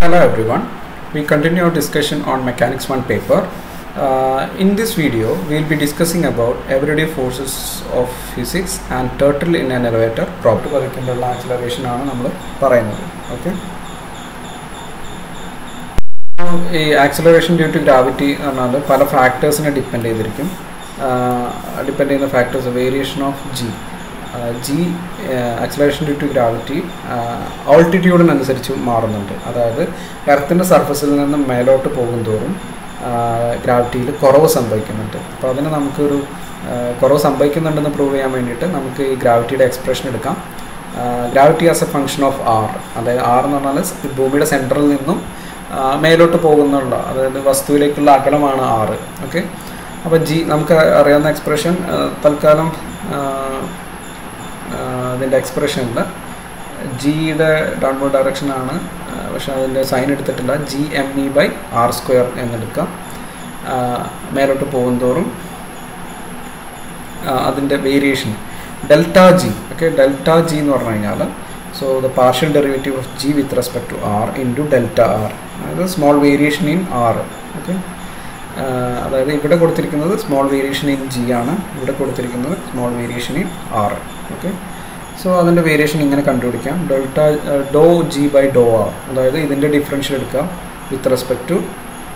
Hello everyone. We continue our discussion on Mechanics 1 paper. Uh, in this video, we will be discussing about everyday forces of physics and turtle in an elevator prop വരയ്ക്കേണ്ടുള്ള acceleration ആണ് നമ്മൾ പറയുന്നത് okay ഈ acceleration due to gravity എന്ന് പറഞ്ഞാൽ പല ഫാക്ടേഴ്സിനെ depend ചെയ്തിരിക്കും ഡിപ്പെൻഡ് ചെയ്യുന്ന factors variation of G G acceleration due to gravity ഓൾട്ടിറ്റ്യൂഡിനനുസരിച്ച് മാറുന്നുണ്ട് അതായത് എർത്തിൻ്റെ സർഫസിൽ നിന്ന് മേലോട്ട് പോകും തോറും ഗ്രാവിറ്റിയിൽ കുറവ് സംഭവിക്കുന്നുണ്ട് അപ്പോൾ അതിന് നമുക്കൊരു കുറവ് സംഭവിക്കുന്നുണ്ടെന്ന് പ്രൂവ് ചെയ്യാൻ വേണ്ടിയിട്ട് നമുക്ക് ഈ ഗ്രാവിറ്റിയുടെ എക്സ്പ്രഷൻ എടുക്കാം gravity as a function of R അതായത് ആർ എന്ന് പറഞ്ഞാൽ ഭൂമിയുടെ സെൻറ്ററിൽ നിന്നും മേലോട്ട് പോകുന്നുള്ള അതായത് വസ്തുവിലേക്കുള്ള അകലമാണ് ആറ് ഓക്കെ അപ്പോൾ ജി നമുക്ക് അറിയാവുന്ന എക്സ്പ്രഷൻ തൽക്കാലം അതിൻ്റെ എക്സ്പ്രഷനിൽ ജിയുടെ ഡൗൺവേർഡ് ഡയറക്ഷനാണ് പക്ഷെ അതിൻ്റെ സൈൻ എടുത്തിട്ടില്ല G M E by R square എന്നെടുക്കാം മേലോട്ട് പോകും തോറും അതിൻ്റെ variation delta G okay delta G എന്ന് പറഞ്ഞു കഴിഞ്ഞാൽ so the partial derivative of G with respect to R into delta R അതായത് small variation in R okay അതായത് ഇവിടെ കൊടുത്തിരിക്കുന്നത് സ്മോൾ വേരിയേഷൻ ഇൻ ജി ആണ് ഇവിടെ കൊടുത്തിരിക്കുന്നത് small variation in R okay so അതിൻ്റെ വേരിയേഷൻ ഇങ്ങനെ കണ്ടുപിടിക്കാം delta do G by do R അതായത് ഇതിൻ്റെ ഡിഫറൻഷ്യൽ എടുക്കാം വിത്ത് റെസ്പെക്ട് ടു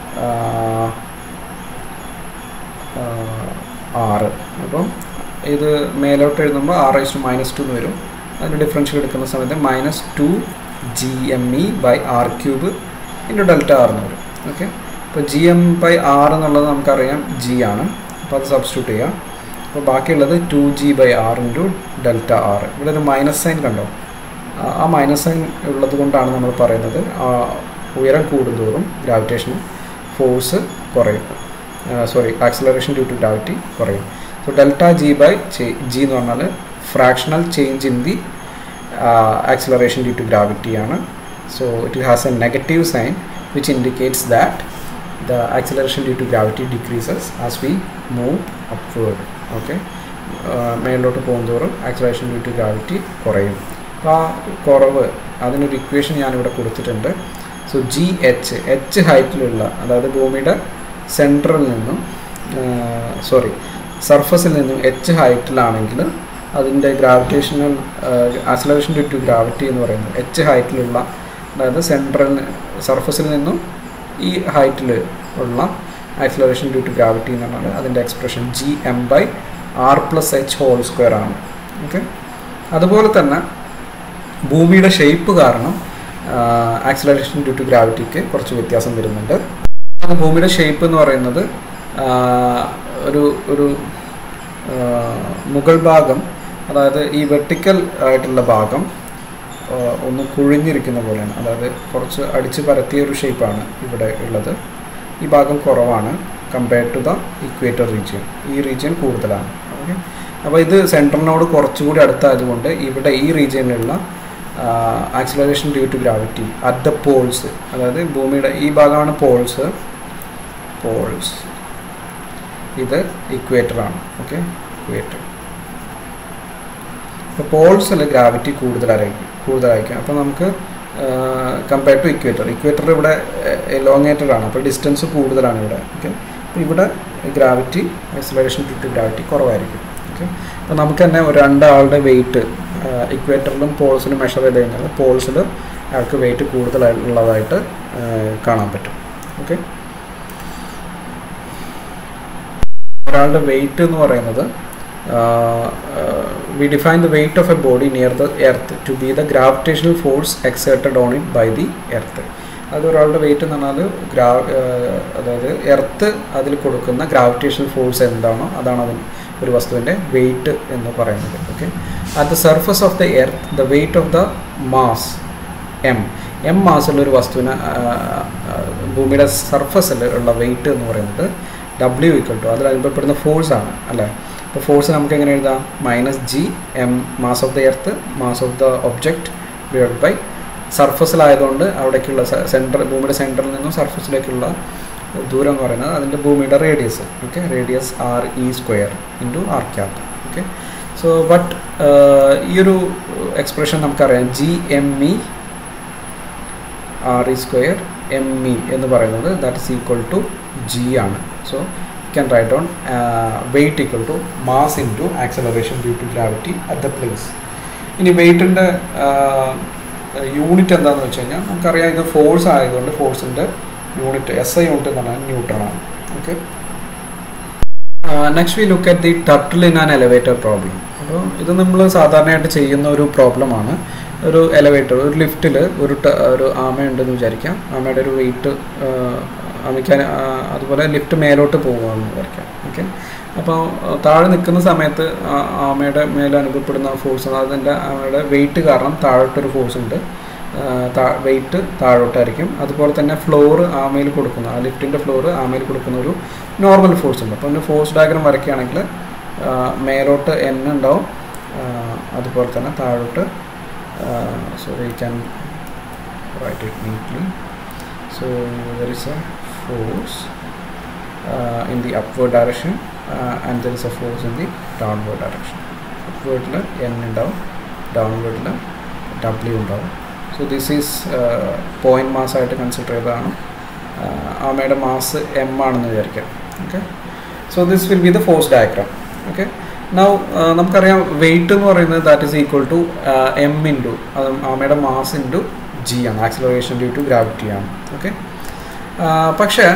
ആറ് അപ്പം ഇത് മേലോട്ട് എഴുതുമ്പോൾ ആറ് ഇസ്റ്റു മൈനസ് ടു എന്ന് വരും അതിൻ്റെ ഡിഫറൻഷ്യൽ എടുക്കുന്ന സമയത്ത് minus two G M E by R cube into delta R എന്ന് വരും ഓക്കെ അപ്പോൾ ജി എം ബൈ ആർ എന്നുള്ളത് നമുക്കറിയാം ജി ആണ് അപ്പോൾ അത് സബ്സ്റ്റിറ്റ്യൂട്ട് ചെയ്യാം അപ്പോൾ ബാക്കിയുള്ളത് two G by R into delta R ഇവിടെ ഒരു മൈനസ് സൈൻ കണ്ടോ ആ മൈനസ് സൈൻ ഉള്ളത് കൊണ്ടാണ് നമ്മൾ പറയുന്നത് ഉയരം കൂടുന്തോറും ഗ്രാവിറ്റേഷൻ ഫോഴ്സ് കുറയും sorry acceleration due to gravity കുറയും so delta G by G എന്ന് പറഞ്ഞാൽ fractional change in the acceleration due to gravity ആണ് so it has a negative sign which indicates that the acceleration due to gravity decreases as we move upward okay മേളിലോട്ട് പോകുന്തോറും acceleration due to gravity കുറയും അപ്പോൾ ആ കുറവ് അതിനൊരു equation ഞാനിവിടെ കൊടുത്തിട്ടുണ്ട് സോ ജി എച്ച് എച്ച് ഹൈറ്റിലുള്ള അതായത് ഭൂമിയുടെ സെൻട്രൽ നിന്നും സോറി സർഫസിൽ നിന്നും എച്ച് ഹൈറ്റിലാണെങ്കിൽ അതിൻ്റെ gravitational acceleration due to gravity എന്ന് പറയുന്നത് എച്ച് ഹൈറ്റിലുള്ള അതായത് സെൻട്രൽ സർഫസിൽ നിന്നും ഈ ഹൈറ്റിൽ ഉള്ള ആക്സിലറേഷൻ ഡ്യൂ ടു ഗ്രാവിറ്റി എന്ന് പറഞ്ഞാൽ അതിൻ്റെ expression G M by R plus H whole square ആണ് ഓക്കെ അതുപോലെ തന്നെ ഭൂമിയുടെ ഷേപ്പ് കാരണം ആക്സിലറേഷൻ ഡ്യൂ ടു ഗ്രാവിറ്റിക്ക് കുറച്ച് വ്യത്യാസം വരുന്നുണ്ട് ഭൂമിയുടെ ഷേപ്പ് എന്ന് പറയുന്നത് ഒരു ഒരു മുകൾ ഭാഗം അതായത് ഈ വെർട്ടിക്കൽ ആയിട്ടുള്ള ഭാഗം ഒന്ന് കുഴിഞ്ഞിരിക്കുന്ന പോലെയാണ് അതായത് കുറച്ച് അടിച്ച് പരത്തിയ ഒരു ഷേപ്പാണ് ഇവിടെ ഉള്ളത് ഈ ഭാഗം കുറവാണ് compared to the equator region ഈ റീജിയൻ കൂടുതലാണ് ഓക്കെ അപ്പോൾ ഇത് സെൻട്രലിനോട് കുറച്ചുകൂടി അടുത്തായതുകൊണ്ട് ഇവിടെ ഈ റീജിയനിലുള്ള acceleration due to gravity at the poles അതായത് ഭൂമിയുടെ ഈ ഭാഗമാണ് പോൾസ് പോൾസ് ഇത് ഇക്വേറ്റർ ആണ് ഓക്കെ ഇക്വേറ്റർ അപ്പോൾ പോൾസിൽ ഗ്രാവിറ്റി കൂടുതലായിരിക്കും കൂടുതലായിരിക്കും അപ്പോൾ നമുക്ക് കമ്പയർഡ് ടു ഇക്വേറ്റർ ഇക്വേറ്റർ ഇവിടെ എലോങ്ങേറ്റഡ് ആണ് അപ്പോൾ ഡിസ്റ്റൻസ് കൂടുതലാണ് ഇവിടെ ഓക്കെ അപ്പോൾ ഇവിടെ gravity acceleration due to gravity കുറവായിരിക്കും ഓക്കെ അപ്പോൾ നമുക്ക് തന്നെ രണ്ടാളുടെ വെയിറ്റ് ഇക്വേറ്ററിലും പോൾസിലും മെഷർ ചെയ്ത് കഴിഞ്ഞാൽ പോൾസിൽ അയാൾക്ക് വെയിറ്റ് കൂടുതലുള്ളതായിട്ട് കാണാൻ പറ്റും ഓക്കെ ഒരാളുടെ വെയിറ്റ് എന്ന് പറയുന്നത് we define the weight of a body near the earth to be the gravitational force exerted on it by the earth അത് ഒരാളുടെ വെയിറ്റ് എന്ന് പറഞ്ഞാൽ ഗ്രാ അതായത് എർത്ത് അതിൽ കൊടുക്കുന്ന ഗ്രാവിറ്റേഷണൽ ഫോഴ്സ് എന്താണോ അതാണ് അതിന് ഒരു വസ്തുവിൻ്റെ വെയിറ്റ് എന്ന് പറയുന്നത് okay at the surface of the earth the weight of the mass M M മാസുള്ള ഒരു വസ്തുവിന് ഭൂമിയുടെ സർഫസിൽ ഉള്ള വെയിറ്റ് എന്ന് പറയുന്നത് ഡബ്ല്യു ഈക്വൽ ടു അതിൽ അനുഭവപ്പെടുന്ന ഫോഴ്സ് ആണ് അല്ലേ അപ്പോൾ ഫോഴ്സ് നമുക്ക് എങ്ങനെ എഴുതാം minus G M mass of the earth mass of the object divide by സർഫസിലായതുകൊണ്ട് അവിടേക്കുള്ള സെൻറ്റർ ഭൂമിയുടെ സെൻറ്ററിൽ നിന്നും സർഫസിലേക്കുള്ള ദൂരം എന്ന് പറയുന്നത് അതിൻ്റെ ഭൂമിയുടെ radius okay radius R E square into R cap okay so but ഈ ഒരു എക്സ്പ്രഷൻ നമുക്കറിയാം G M E R E square M E എന്ന് പറയുന്നത് that is equal to G ആണ് so can write down weight equal to mass in to acceleration due to gravity at the place ഇനി വെയിറ്റിൻ്റെ unit എന്താണെന്ന് വെച്ച് കഴിഞ്ഞാൽ നമുക്കറിയാം ഇത് ഫോഴ്സ് ആയതുകൊണ്ട് ഫോഴ്സിൻ്റെ യൂണിറ്റ് എസ് ഐ യൂണിറ്റ് എന്ന് പറഞ്ഞാൽ ന്യൂട്രൺ ആണ് okay next we look at the turtle in an elevator problem അപ്പോൾ ഇത് നമ്മൾ സാധാരണയായിട്ട് ചെയ്യുന്ന ഒരു പ്രോബ്ലമാണ് ഒരു എലവേറ്റർ ഒരു ലിഫ്റ്റിൽ ഒരു ഒരു ആമയുണ്ടെന്ന് വിചാരിക്കാം ആമയുടെ ഒരു വെയിറ്റ് ആമയ്ക്കാൻ അതുപോലെ ലിഫ്റ്റ് മേലോട്ട് പോകുകയെന്ന് വിചാരിക്കാം ഓക്കെ അപ്പോൾ താഴെ നിൽക്കുന്ന സമയത്ത് ആമയുടെ മേലെ അനുഭവപ്പെടുന്ന ഫോഴ്സ് അതിൻ്റെ ആമയുടെ വെയിറ്റ് കാരണം താഴോട്ടൊരു ഫോഴ്സ് ഉണ്ട് വെയിറ്റ് താഴോട്ടായിരിക്കും അതുപോലെ തന്നെ ഫ്ലോർ ആമയിൽ കൊടുക്കുന്ന ആ ലിഫ്റ്റിൻ്റെ ഫ്ലോർ ആമയിൽ കൊടുക്കുന്ന ഒരു നോർമൽ ഫോഴ്സ് ഉണ്ട് അപ്പോൾ ഫോഴ്സ് ഡയഗ്രാം വരയ്ക്കുകയാണെങ്കിൽ മേലോട്ട് എൻ ഉണ്ടാവും അതുപോലെ തന്നെ താഴോട്ട് so we can write it neatly so there is a force uh, in the upward direction uh, and there is a force in the downward direction upward n ഉണ്ടാവും downward w ഉണ്ടാവും so this is point mass ആയിട്ട് consider ചെയ്തതാണ് ആമയുടെ mass M ആണെന്ന് വിചാരിക്കാം okay so this will be the force diagram okay now നമുക്കറിയാം weight എന്ന് പറയുന്നത് that is equal to M into അത് ആമയുടെ മാസ് ഇൻറ്റു ജി ആണ് ആക്സിലറേഷൻ ഡ്യൂ ടു ഗ്രാവിറ്റി ആണ് ഓക്കെ പക്ഷേ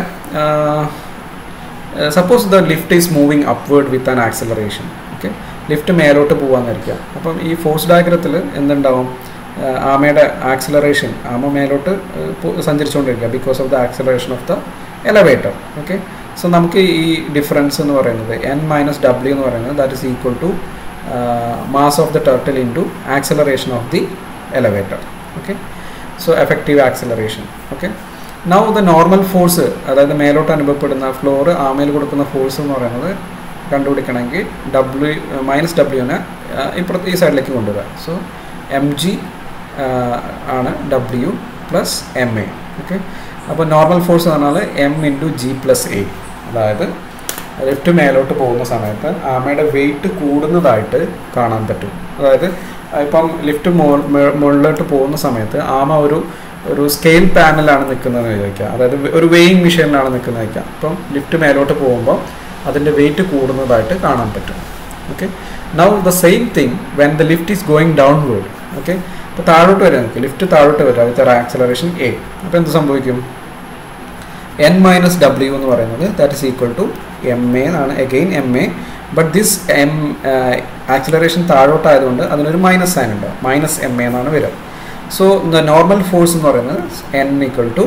suppose the lift is moving upward with an acceleration okay lift മേലോട്ട് പോകാമെന്നിരിക്കുക അപ്പം ഈ ഫോഴ്സ് ഡയഗ്രത്തിൽ എന്തുണ്ടാവും ആമയുടെ ആക്സിലറേഷൻ ആമ മേലോട്ട് സഞ്ചരിച്ചുകൊണ്ടിരിക്കുക because of the acceleration of the elevator okay so നമുക്ക് ഈ ഡിഫറൻസ് എന്ന് പറയുന്നത് എൻ മൈനസ് ഡബ്ല്യു എന്ന് പറയുന്നത് that is equal to mass of the turtle into acceleration of the elevator okay so effective acceleration okay now the normal force അതായത് മേലോട്ട് അനുഭവപ്പെടുന്ന floor ആമയിൽ കൊടുക്കുന്ന ഫോഴ്സ് എന്ന് പറയുന്നത് കണ്ടുപിടിക്കണമെങ്കിൽ ഡബ്ല്യു മൈനസ് ഡബ്ല്യുവിനെ ഇപ്പുറത്ത് ഈ സൈഡിലേക്ക് കൊണ്ടുവരിക സോ എം ജി ആണ് W plus M A okay അപ്പോൾ നോർമൽ ഫോഴ്സ് എന്ന് പറഞ്ഞാൽ M into G plus A അതായത് ലെഫ്റ്റ് മേലോട്ട് പോകുന്ന സമയത്ത് ആമയുടെ വെയിറ്റ് കൂടുന്നതായിട്ട് കാണാൻ പറ്റും അതായത് ഇപ്പം ലിഫ്റ്റ് മുകളിലോട്ട് പോകുന്ന സമയത്ത് ആമ ഒരു ഒരു സ്കെയിൽ പാനലാണ് നിൽക്കുന്നതെന്ന് ചോദിക്കുക അതായത് ഒരു വെയിങ് മെഷീനിലാണ് നിൽക്കുന്നത് ചോദിക്കുക അപ്പം ലിഫ്റ്റ് മേലോട്ട് പോകുമ്പോൾ അതിൻ്റെ വെയിറ്റ് കൂടുന്നതായിട്ട് കാണാൻ പറ്റും okay now the same thing when the lift is going downward okay ഇപ്പോൾ താഴോട്ട് വരാം നമുക്ക് ലിഫ്റ്റ് താഴോട്ട് വരാം വിത്ത് ആക്സലറേഷൻ എ അപ്പോൾ എന്ത് സംഭവിക്കും എൻ മൈനസ് ഡബ്ല്യു എന്ന് പറയുന്നത് that is equal to M A എന്നാണ് again M A but this M acceleration താഴോട്ടായതുകൊണ്ട് അതിനൊരു മൈനസ് സൈൻ ഉണ്ട് മൈനസ് എം എ എന്നാണ് വരിക സോ ദ നോർമൽ ഫോഴ്സ് എന്ന് പറയുന്നത് എൻ ഈക്വൽ ടു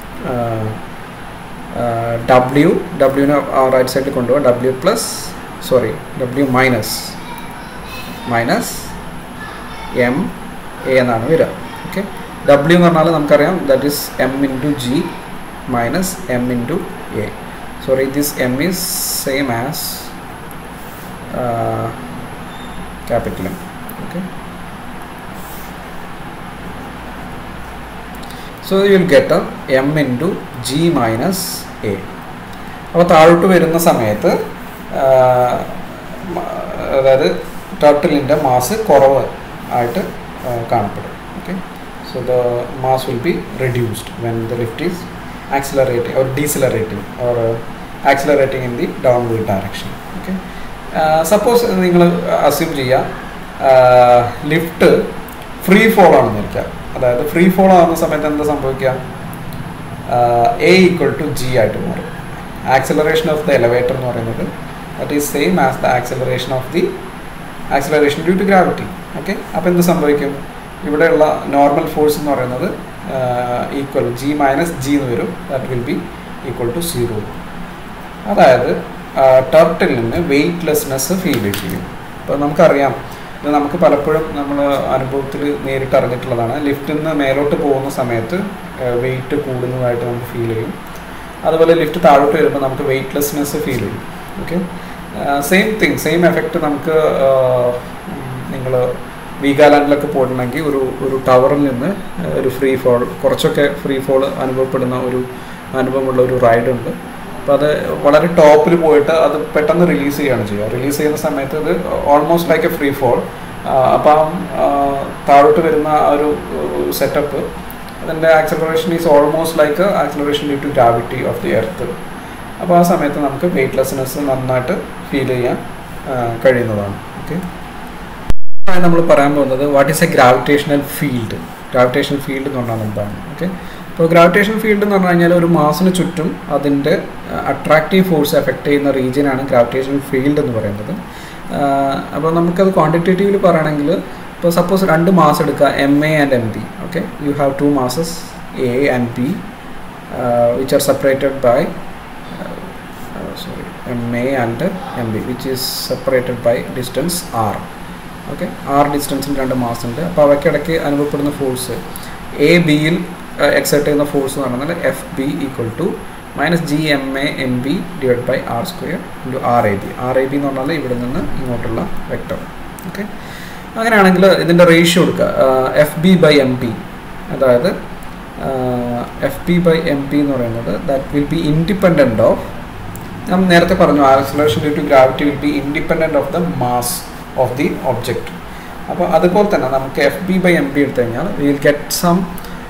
ഡബ്ല്യു ഡബ്ല്യുവിനെ റൈറ്റ് സൈഡിൽ കൊണ്ടുപോകാം W plus sorry W minus minus M A എന്നാണ് വരിക ഓക്കെ ഡബ്ല്യു എന്ന് പറഞ്ഞാൽ നമുക്കറിയാം that is M into G minus M into A sorry this m is same as uh, capital M okay so you will get a m into g minus a അപ്പോൾ താഴോട്ട് വരുന്ന സമയത്ത് അതായത് ടർട്ടിലിൻ്റെ mass കുറവ് ആയിട്ട് കാണപ്പെടും okay so the mass will be reduced when the lift is accelerating or decelerating or uh, accelerating in the downward direction okay suppose നിങ്ങൾ assume ചെയ്യുക ലിഫ്റ്റ് ഫ്രീ ഫോൾ ആണെന്ന് ഇരിക്കുക അതായത് ഫ്രീ ഫോൾ ആകുന്ന സമയത്ത് എന്താ സംഭവിക്കുക എ ഈക്വൽ ടു ജി ആയിട്ട് മാറും ആക്സിലറേഷൻ ഓഫ് ദ എലവേറ്റർ എന്ന് പറയുന്നത് that is same as the acceleration of the acceleration due to gravity okay അപ്പോൾ എന്ത് സംഭവിക്കും ഇവിടെയുള്ള നോർമൽ ഫോഴ്സ് എന്ന് പറയുന്നത് ഈക്വൽ ജി മൈനസ് ജി എന്ന് വരും that will be equal to zero അതായത് ടർട്ടിൽ നിന്ന് വെയ്റ്റ്ലെസ്നെസ് ഫീൽ ചെയ്യും അപ്പോൾ നമുക്കറിയാം ഇത് നമുക്ക് പലപ്പോഴും നമ്മൾ അനുഭവത്തിൽ നേരിട്ട് അറിഞ്ഞിട്ടുള്ളതാണ് ലിഫ്റ്റിൽ നിന്ന് മേലോട്ട് പോകുന്ന സമയത്ത് വെയിറ്റ് കൂടുന്നതായിട്ട് നമുക്ക് ഫീൽ ചെയ്യും അതുപോലെ ലിഫ്റ്റ് താഴോട്ട് വരുമ്പോൾ നമുക്ക് വെയ്റ്റ്ലെസ്നെസ് ഫീൽ ചെയ്യും okay same thing same effect നമുക്ക് നിങ്ങൾ വീഗാലാൻഡിലൊക്കെ പോയിട്ടുണ്ടെങ്കിൽ ഒരു ഒരു ടവറിൽ നിന്ന് ഒരു ഫ്രീ ഫോൾ കുറച്ചൊക്കെ ഫ്രീ ഫോൾ അനുഭവപ്പെടുന്ന ഒരു അനുഭവമുള്ള ഒരു റൈഡ് ഉണ്ട് അപ്പോൾ അത് വളരെ ടോപ്പിൽ പോയിട്ട് അത് പെട്ടെന്ന് റിലീസ് ചെയ്യുകയാണ് ചെയ്യുക റിലീസ് ചെയ്യുന്ന സമയത്ത് ഇത് almost like a free fall അപ്പം താഴോട്ട് വരുന്ന ആ ഒരു സെറ്റപ്പ് അതിൻ്റെ acceleration is almost like acceleration due to gravity of the earth അപ്പോൾ ആ സമയത്ത് നമുക്ക് വെയ്റ്റ്ലെസ്നെസ് നന്നായിട്ട് ഫീൽ ചെയ്യാൻ ആ, കഴിയുന്നതാണ് ഓക്കെ നമ്മൾ പറയാൻ പോകുന്നത് what is a gravitational field gravitational field എന്ന് പറഞ്ഞാൽ എന്താണ് ഓക്കെ ഇപ്പോൾ ഗ്രാവിറ്റേഷണൽ ഫീൽഡ് എന്ന് പറഞ്ഞു കഴിഞ്ഞാൽ ഒരു മാസിന് ചുറ്റും അതിൻ്റെ അട്രാക്റ്റീവ് ഫോഴ്സ് എഫക്റ്റ് ചെയ്യുന്ന റീജിയനാണ് ഗ്രാവിറ്റേഷണൽ ഫീൽഡ് എന്ന് പറയുന്നത് അപ്പോൾ നമുക്കത് ക്വാണ്ടിറ്റേറ്റീവിൽ പറയുകയാണെങ്കിൽ ഇപ്പോൾ സപ്പോസ് രണ്ട് മാസ് എടുക്കുക M A and M B okay you have two masses A and B which are separated by sorry M A and M B which is separated by distance R okay R ഡിസ്റ്റൻസിൽ രണ്ട് mass ഉണ്ട് അപ്പോൾ അവയ്ക്കിടയ്ക്ക് അനുഭവപ്പെടുന്ന force A ബിയിൽ excite ചെയ്യുന്ന force എന്ന് പറയുന്നത് F B equal to minus G M A M B divide by R square into R A B R A B എന്ന് പറഞ്ഞാൽ ഇവിടെ നിന്ന് ഇങ്ങോട്ടുള്ള വെക്ടർ ഓക്കെ അങ്ങനെയാണെങ്കിൽ ഇതിൻ്റെ റേഷ്യോ എടുക്കുക F B by M P അതായത് F B by M P എന്ന് പറയുന്നത് that will be independent of ഞാൻ നേരത്തെ പറഞ്ഞു acceleration due to gravity will be independent of the mass of the object അപ്പോൾ അതുപോലെ തന്നെ നമുക്ക് F B by M P എടുത്തു കഴിഞ്ഞാൽ will get some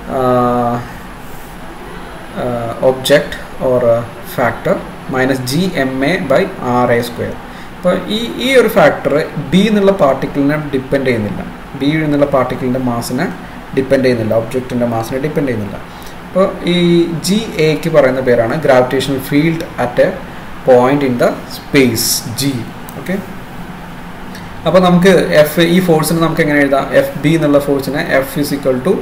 object or factor minus G M A by R A square അപ്പോൾ ഈ ഈ ഒരു ഫാക്ടർ ബി എന്നുള്ള പാർട്ടിക്കിളിനെ ഡിപ്പെൻഡ് ചെയ്യുന്നില്ല ബി എന്നുള്ള പാർട്ടിക്കിളിൻ്റെ മാസിനെ ഡിപ്പെൻഡ് ചെയ്യുന്നില്ല ഒബ്ജക്റ്റിൻ്റെ മാസിനെ ഡിപ്പെൻഡ് ചെയ്യുന്നില്ല അപ്പോൾ ഈ ജി എക്ക് പറയുന്ന പേരാണ് gravitational field at a point in the space G okay അപ്പോൾ നമുക്ക് എഫ് ഈ ഫോഴ്സിന് നമുക്ക് എങ്ങനെ എഴുതാം എഫ് ബി എന്നുള്ള ഫോഴ്സിനെ F is equal to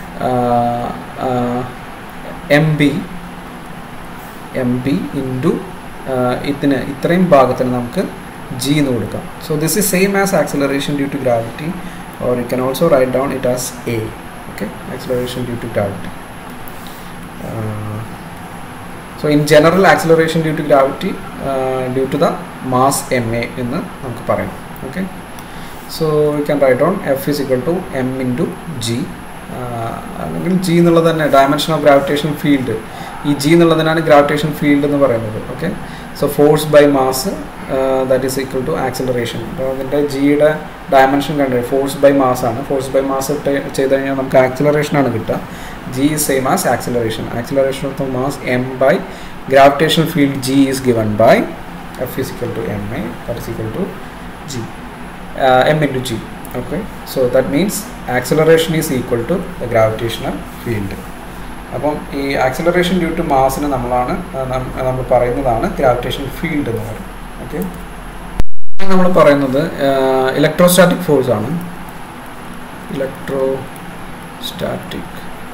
M B M B into ഇതിന് ഇത്രയും ഭാഗത്തിന് നമുക്ക് ജി എന്ന് കൊടുക്കാം so this is same as acceleration due to gravity or you can also write down it as a okay acceleration due to gravity so in general acceleration due to gravity due to the mass M A എന്ന് നമുക്ക് പറയാം okay so you can write down F is equal to M into G അല്ലെങ്കിൽ G എന്നുള്ളത് തന്നെ dimension of gravitation field ഈ G എന്നുള്ളതിനാണ് gravitation field എന്ന് പറയുന്നത് okay so force by mass that is equal to acceleration അപ്പോൾ അതിൻ്റെ ജിയുടെ ഡയമെൻഷൻ കണ്ടു ഫോഴ്സ് ബൈ മാസ് ആണ് ഫോഴ്സ് ബൈ മാസ് ഇട്ട് ചെയ്ത് കഴിഞ്ഞാൽ നമുക്ക് ആക്സിലറേഷൻ ആണ് കിട്ടുക G is same as acceleration acceleration of the mass M by gravitation field G is given by F is equal to M A that is equal to G M into G okay so that means acceleration is equal to the gravitational field അപ്പം ഈ acceleration due to മാസിന് നമ്മളാണ് നമ്മൾ പറയുന്നതാണ് gravitation field എന്ന് പറയുന്നത് okay നമ്മൾ പറയുന്നത് electrostatic force ആണ് ഇലക്ട്രോസ്റ്റാറ്റിക്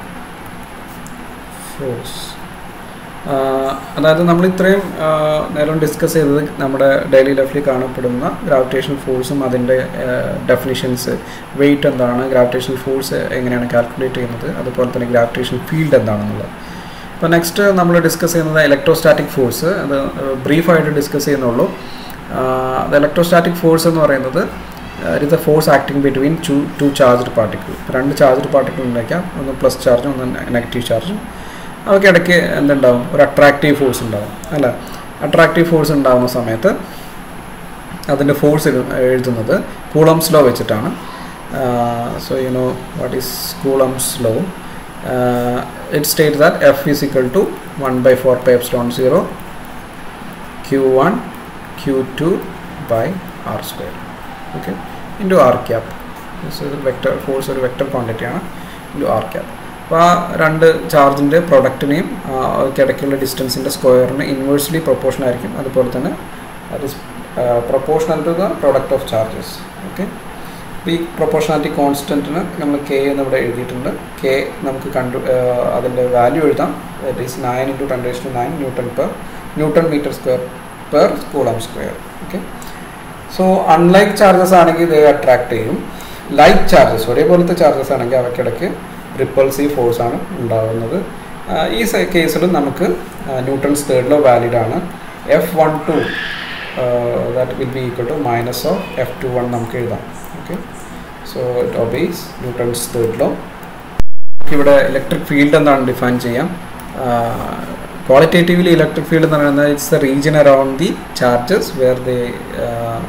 ഫോഴ്സ് അതായത് നമ്മൾ ഇത്രയും നേരം ഡിസ്കസ് ചെയ്തത് നമ്മുടെ ഡെയിലി ലൈഫിൽ കാണപ്പെടുന്ന ഗ്രാവിറ്റേഷൻ ഫോഴ്സും അതിൻ്റെ ഡെഫിനിഷൻസ് വെയിറ്റ് എന്താണ് ഗ്രാവിറ്റേഷൻ ഫോഴ്സ് എങ്ങനെയാണ് കാൽക്കുലേറ്റ് ചെയ്യുന്നത് അതുപോലെ തന്നെ ഗ്രാവിറ്റേഷൻ ഫീൽഡ് എന്താണെന്നുള്ളത് അപ്പോൾ നെക്സ്റ്റ് നമ്മൾ ഡിസ്കസ് ചെയ്യുന്നത് ഇലക്ട്രോസ്റ്റാറ്റിക് ഫോഴ്സ് അത് ബ്രീഫായിട്ട് ഡിസ്കസ് ചെയ്യുന്നുള്ളൂ അത് ഇലക്ട്രോസ്റ്റാറ്റിക് ഫോഴ്സ് എന്ന് പറയുന്നത് it is a force acting between two two charged particle രണ്ട് ചാർജ്ഡ് പാർട്ടിക്കിൾ ഉണ്ടാക്കാം ഒന്ന് പ്ലസ് ചാർജും ഒന്ന് നെഗറ്റീവ് ചാർജും അവയ്ക്ക് ഇടയ്ക്ക് എന്തുണ്ടാവും ഒരു അട്രാക്റ്റീവ് ഫോഴ്സ് ഉണ്ടാവും അല്ല അട്രാക്റ്റീവ് ഫോഴ്സ് ഉണ്ടാകുന്ന സമയത്ത് അതിൻ്റെ ഫോഴ്സ് എഴുതുന്നത് കൂളംസ് ലോ വെച്ചിട്ടാണ് so you know what is Coulomb's law it state that F is equal to one by four pi epsilon zero Q one Q two by R square okay into R cap vector force ഒരു vector ക്വാണ്ടിറ്റിയാണ് into R cap അപ്പോൾ ആ രണ്ട് ചാർജിൻ്റെ പ്രൊഡക്റ്റിനെയും ഇടയ്ക്കുള്ള ഡിസ്റ്റൻസിൻ്റെ സ്ക്വയറിന് inversely proportion ആയിരിക്കും അതുപോലെ തന്നെ അത് proportional to the product of charges okay അപ്പോൾ ഈ പ്രൊപ്പോർഷണാലിറ്റി കോൺസ്റ്റൻറ്റിന് നമ്മൾ കെ എന്ന് ഇവിടെ എഴുതിയിട്ടുണ്ട് കെ നമുക്ക് കണ്ടു അതിൻ്റെ വാല്യൂ എഴുതാം that is nine into ten raise to nine newton per newton meter square per coulomb square okay so unlike charges ആണെങ്കിൽ ഇത് അട്രാക്ട് ചെയ്യും ലൈക്ക് ചാർജസ് ഒരേപോലത്തെ ചാർജസ് ആണെങ്കിൽ അവയ്ക്കിടയ്ക്ക് റിപ്പൾസീവ് ഫോഴ്സ് ആണ് ഉണ്ടാകുന്നത് ഈ കേസിലും നമുക്ക് ന്യൂട്ടൺസ് തേർഡ് ലോ വാലിഡ് ആണ് F one two that will be equal to minus of F two one നമുക്ക് എഴുതാം okay so it obeys Newton's third law ഇവിടെ ഇലക്ട്രിക് ഫീൽഡ് എന്താണ് ഡിഫൈൻ ചെയ്യാം ക്വാളിറ്റേറ്റീവ്ലി ഇലക്ട്രിക് ഫീൽഡ് എന്ന് പറയുന്നത് it's the region around the charges where the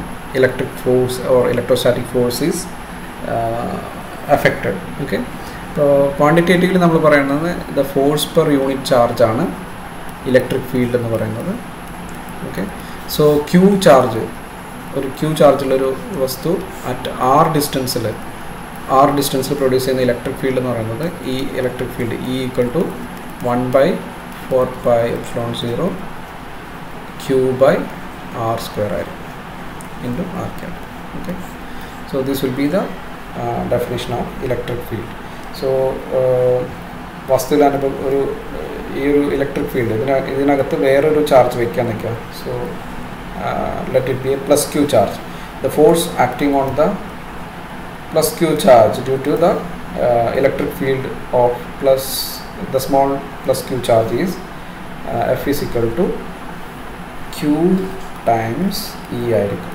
electric force or electrostatic force is affected okay ഇപ്പോൾ ക്വാണ്ടിറ്റേറ്റീവിൽ നമ്മൾ പറയുന്നത് the force per unit charge ആണ് ഇലക്ട്രിക് ഫീൽഡ് എന്ന് പറയുന്നത് ഓക്കെ സോ ക്യൂ ചാർജ് ഒരു ക്യൂ ചാർജുള്ളൊരു വസ്തു അറ്റ് ആർ ഡിസ്റ്റൻസിൽ ആർ ഡിസ്റ്റൻസിൽ പ്രൊഡ്യൂസ് ചെയ്യുന്ന ഇലക്ട്രിക് ഫീൽഡ് എന്ന് പറയുന്നത് ഈ electric field E equal to one by four by epsilon zero Q by R square ആയിരിക്കും into R cap okay so this will be the definition of electric field so വസ്തുവിൽ അനുഭവം ഒരു ഈ ഒരു electric field ഇതിന ഇതിനകത്ത് വേറൊരു charge വയ്ക്കാൻ നിൽക്കുക so let it be a plus Q charge the force acting on the plus q charge due to the uh, electric field of plus the small plus q charge is uh, f is equal to q times e ആയിരിക്കും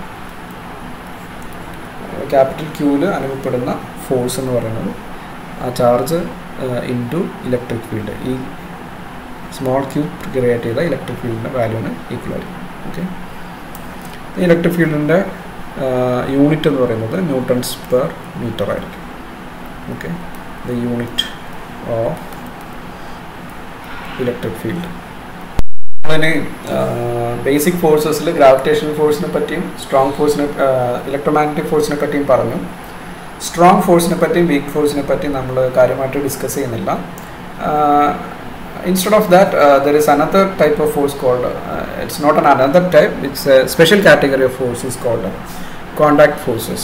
capital ക്യൂവിൽ അനുഭവപ്പെടുന്ന force എന്ന് പറയുന്നത് ആ charge into electric field ഈ small Q create ചെയ്ത electric ഫീൽഡിൻ്റെ വാല്യൂവിന് ഈക്വൽ ആയിരിക്കും ഓക്കെ ഇലക്ട്രിക് ഫീൽഡിൻ്റെ യൂണിറ്റ് എന്ന് പറയുന്നത് ന്യൂട്ടൺസ് പെർ മീറ്റർ ആയിരിക്കും okay the unit of electric field അതിന് ബേസിക് ഫോഴ്സസിൽ ഗ്രാവിറ്റേഷണൽ ഫോഴ്സിനെ പറ്റിയും സ്ട്രോങ് ഫോഴ്സിനെ ഇലക്ട്രോമാഗ്നറ്റിക് ഫോഴ്സിനെ പറ്റിയും പറഞ്ഞു സ്ട്രോങ് ഫോഴ്സിനെ പറ്റിയും വീക്ക് ഫോഴ്സിനെ പറ്റിയും നമ്മൾ കാര്യമായിട്ട് ഡിസ്കസ് ചെയ്യുന്നില്ല instead of that uh, there is another type of force called uh, it's not an another type it's a special category of forces called uh, contact forces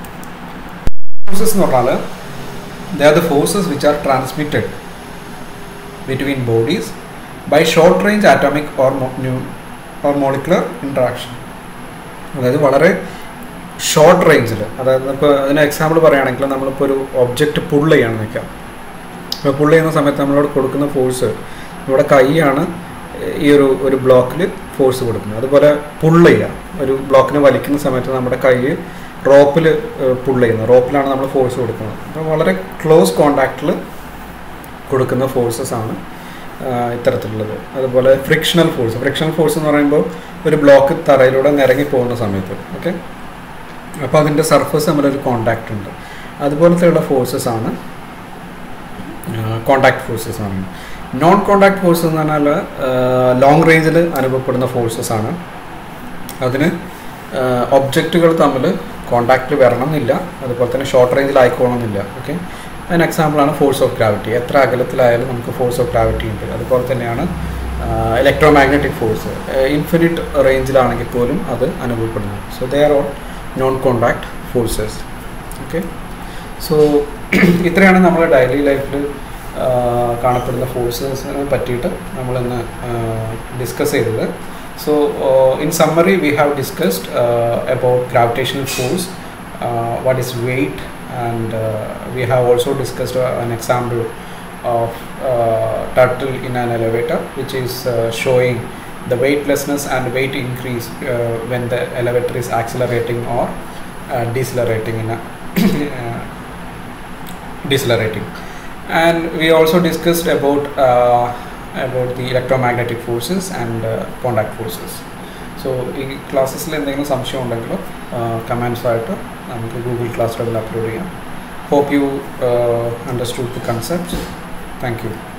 forces എന്ന് പറഞ്ഞാൽ they are the forces which are transmitted between bodies by short range atomic or mo- new or molecular interaction അതായത് വളരെ short റേഞ്ചിൽ അതായത് ഇപ്പോൾ അതിന് example പറയുകയാണെങ്കിൽ നമ്മളിപ്പോൾ ഒരു ഒബ്ജക്റ്റ് പുൾ ചെയ്യാന്ന് വെക്കാം അപ്പോൾ പുള്ള് ചെയ്യുന്ന സമയത്ത് നമ്മളോട് കൊടുക്കുന്ന ഫോഴ്സ് ഇവിടെ കൈയാണ് ഈ ഒരു ഒരു ബ്ലോക്കിൽ ഫോഴ്സ് കൊടുക്കുന്നത് അതുപോലെ പുള്ള് ചെയ്യുക ഒരു ബ്ലോക്കിനെ വലിക്കുന്ന സമയത്ത് നമ്മുടെ കൈ റോപ്പിൽ പുള്ള് ചെയ്യുന്നത് റോപ്പിലാണ് നമ്മൾ ഫോഴ്സ് കൊടുക്കുന്നത് അപ്പോൾ വളരെ ക്ലോസ് കോണ്ടാക്റ്റിൽ കൊടുക്കുന്ന ഫോഴ്സസ് ആണ് ഇത്തരത്തിലുള്ളത് അതുപോലെ ഫ്രിക്ഷണൽ ഫോഴ്സ് ഫ്രിക്ഷണൽ ഫോഴ്സ് എന്ന് പറയുമ്പോൾ ഒരു ബ്ലോക്ക് തറയിലൂടെ നിരങ്ങി പോകുന്ന സമയത്ത് ഓക്കെ അപ്പോൾ അതിൻ്റെ സർഫസ് തമ്മിലൊരു കോണ്ടാക്റ്റ് ഉണ്ട് അതുപോലത്തെയുള്ള ഫോഴ്സസ് ആണ് കോണ്ടാക്ട് ഫോഴ്സസ് ആണ് നോൺ കോണ്ടാക്ട് ഫോഴ്സസ് എന്ന് പറഞ്ഞാൽ ലോങ് റേഞ്ചിൽ അനുഭവപ്പെടുന്ന ഫോഴ്സസ് ആണ് അതിന് ഒബ്ജക്റ്റുകൾ തമ്മിൽ കോണ്ടാക്റ്റിൽ വരണം എന്നില്ല അതുപോലെ തന്നെ ഷോർട്ട് റേഞ്ചിൽ ആയിക്കോളണമെന്നില്ല ഓക്കെ അതിന് എക്സാമ്പിളാണ് ഫോഴ്സ് ഓഫ് ഗ്രാവിറ്റി എത്ര അകലത്തിലായാലും നമുക്ക് ഫോഴ്സ് ഓഫ് ഗ്രാവിറ്റി ഉണ്ട് അതുപോലെ തന്നെയാണ് ഇലക്ട്രോ മാഗ്നറ്റിക് ഫോഴ്സ് ഇൻഫിനിറ്റ് റേഞ്ചിലാണെങ്കിൽ പോലും അത് അനുഭവപ്പെടുന്നു so they are all non contact forces okay so ഇത്രയാണ് നമ്മൾ ഡെയിലി ലൈഫിൽ കാണപ്പെടുന്ന ഫോഴ്സസിനെ പറ്റിയിട്ട് നമ്മളിന്ന് ഡിസ്കസ് ചെയ്തത് so in summary we have discussed about gravitational force what is weight and we have also discussed an example of uh, turtle in an elevator which is uh, showing the weightlessness and weight increase uh, when the elevator is accelerating or uh, decelerating in a uh, decelerating and we also discussed about uh, about the electromagnetic forces and uh, contact forces so ഈ ക്ലാസ്സസിൽ എന്തെങ്കിലും സംശയം ഉണ്ടെങ്കിലോ comments ആയിട്ട് നമുക്ക് Google class റൂമിൽ upload ചെയ്യാം hope you understood the concept thank U